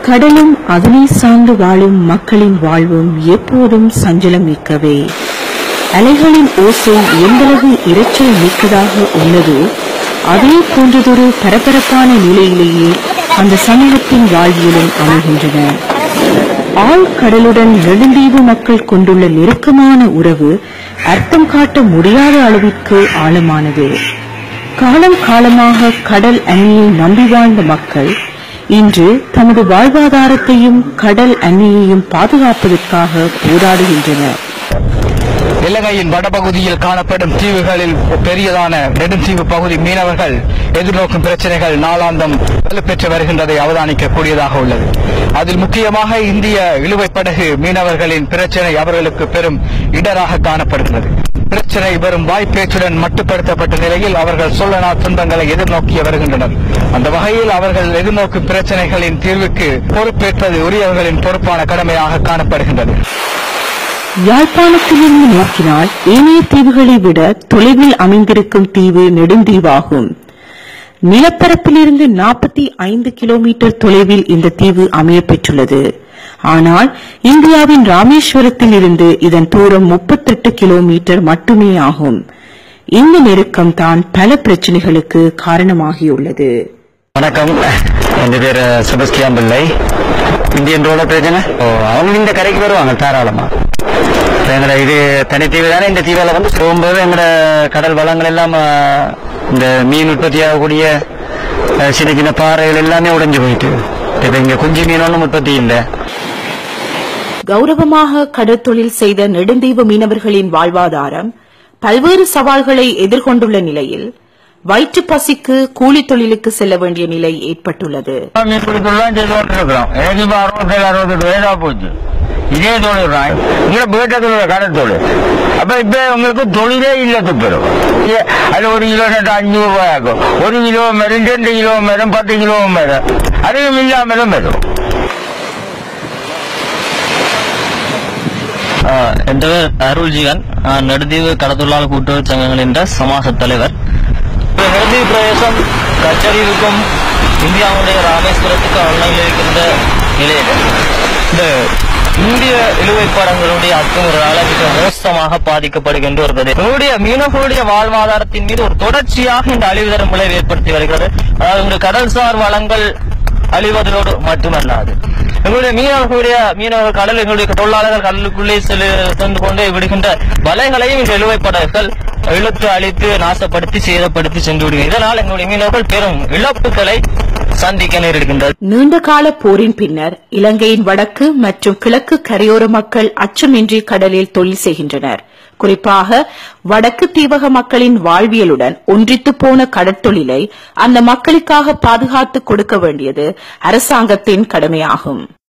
கடலும் அதனை சார்ந்து வாழும் மக்களின் வாழ்வும் எப்போதும் சஞ்சலம் மிக்கவே அலைகளின் ஓசை எந்தளவு இரைச்சல் மிக்கதாக உள்ளதோ அதே போன்றதொரு பரபரப்பான நிலையிலேயே அந்த சமூகத்தின் வாழ்வியலும் அமைகின்றன ஆழ்கடலுடன் நெடுந்தீவு மக்கள் கொண்டுள்ள நெருக்கமான உறவு அர்த்தம் காட்ட முடியாத அளவிற்கு ஆழமானது காலம் காலமாக கடல் அன்னியை நம்பி வாழ்ந்த மக்கள் இன்று தமது வாழ்வாதாரத்தையும் கடல் அன்னியையும் பாதுகாப்பதற்காக போராடுகின்றனர் இலங்கையின் வடபகுதியில் காணப்படும் தீவுகளில் பெரியதான நெடுந்தீவு பகுதி மீனவர்கள் எதிர்நோக்கும் பிரச்சனைகள் நாளாந்தம் வலுப்பெற்று வருகின்றதை அவதானிக்க கூடியதாக உள்ளது அதில் முக்கியமாக இந்திய இழுவைப் படகு மீனவர்களின் பிரச்சனை அவர்களுக்கு பெரும் இடராக காணப்படுகிறது பிரச்சனை வெறும் வாய்ப்பேச்சுடன் மட்டுப்படுத்தப்பட்ட நிலையில் அவர்கள் சொல்லனா துன்பங்களை எதிர்நோக்கி வருகின்றனர் அந்த வகையில் அவர்கள் எதிர்நோக்கும் பிரச்சனைகளின் தீர்வுக்கு பொறுப்பேற்பது உரியவர்களின் பொறுப்பான கடமையாக காணப்படுகின்றது யாழ்ப்பாணத்திலிருந்து நோக்கினால் ஏனைய தீவுகளை விட தொலைவில் அமைந்திருக்கும் தீவு நெடுந்தீவாகும் நிலப்பரப்பிலிருந்து நாற்பத்தி ஐந்து கிலோமீட்டர் தொலைவில் இந்த தீவு அமையப்பெற்றுள்ளது ஆனால் இந்தியாவின் ராமேஸ்வரத்தில் இருந்து இதன் தூரம் முப்பத்தெட்டு கிலோமீட்டர் மட்டுமே ஆகும் இந்த நெருக்கம் தான் பல பிரச்சனைகளுக்கு காரணமாகியுள்ளது வணக்கம் என் பேர் செபஸ்டியான் பிள்ளை இந்தியன் ரோட பிரச்சனை ஓ அவங்க இந்த கரைக்கு வருவாங்க தாராளமா இப்ப எங்கட இது தனித்தீவு தானே இந்த தீவில வந்து போகும்போது எங்கட கடல் வளங்கள் எல்லாம் ஆ, இந்த மீன் உற்பத்தி ஆகக்கூடிய ஆ, சின்ன சின்ன பாறைகள் எல்லாமே உடைஞ்சு போயிட்டு இப்ப இங்க குஞ்சு மீன் ஒன்றும் உற்பத்தி இல்லை கௌரவமாக கடற்தொழில் செய்த நெடுந்தீவு மீனவர்களின் வாழ்வாதாரம் பல்வேறு சவால்களை எதிர்கொண்டுள்ள நிலையில் வயிற்று பசிக்கு கூலி தொழிலுக்கு செல்ல வேண்டிய நிலை ஏற்பட்டுள்ளது மீன் பிடிக்கலாம் செய்து கொண்டிருக்கிறோம் எனக்கு இப்ப அறுபத்தேழு அறுபத்தெட்டு வயதா போச்சு இதே தொழில் தான் இங்கே வீட்டத்தில் கடை தொழில் அப்ப இப்ப உங்களுக்கு தொழிலே இல்லை துப்பரும் அது ஒரு கிலோ நட்டு அஞ்சூறு ரூபாயாக்கும் ஒரு கிலோ மரம் ரெண்டு கிலோ மரம் பத்து கிலோ மரம் அதுவும் இல்லாமலும் வரும் ஆஹ் என் பேர் அருள்ஜீவன் நான் நெடுதீவு கடத்தொழிலாளர் கூட்டுறவு சங்கங்கள் என்ற சமாச தலைவர் இப்ப நெடுதீவு பிரதேசம் கச்சரிவுக்கும் இந்தியாவுடைய ராமேஸ்வரத்துக்கும் அண்மையில் இருக்கின்ற நிலையில் இந்த இந்திய இழுவைப்படங்களுடைய அத்துமுறையால மிக மோசமாக பாதிக்கப்படுகின்ற ஒரு பிரதேசம் எங்களுடைய மீனவர்களுடைய வாழ்வாதாரத்தின் மீது ஒரு தொடர்ச்சியாக இந்த அழிவு தரும் விளைவு ஏற்படுத்தி வருகிறது அதாவது இந்த கடல்சார் வளங்கள் அழிவதோடு மட்டுமல்லாது எங்களுடைய மீனவர்களுடைய மீனவர் கடல் எங்களுடைய தொழிலாளர்கள் கடலுக்குள்ளே செல்லு சென்று கொண்டே விடுகின்ற வலைகளையும் இந்த இழுவைப் படகுகள் இழுத்து அழித்து நாசப்படுத்தி சேதப்படுத்தி சென்று விடுகிறது இதனால் எங்களுடைய மீனவர்கள் பெரும் இழப்புகளை சந்திக்க நேரிடுகின்றது நீண்ட கால போரின் பின்னர் இலங்கையின் வடக்கு மற்றும் கிழக்கு கரையோர மக்கள் அச்சமின்றி கடலில் தொழில் செய்கின்றனர் குறிப்பாக வடக்கு தீவக மக்களின் வாழ்வியலுடன் ஒன்றித்து போன கடற்தொழிலை அந்த மக்களுக்காக பாதுகாத்து கொடுக்க வேண்டியது அரசாங்கத்தின் கடமையாகும்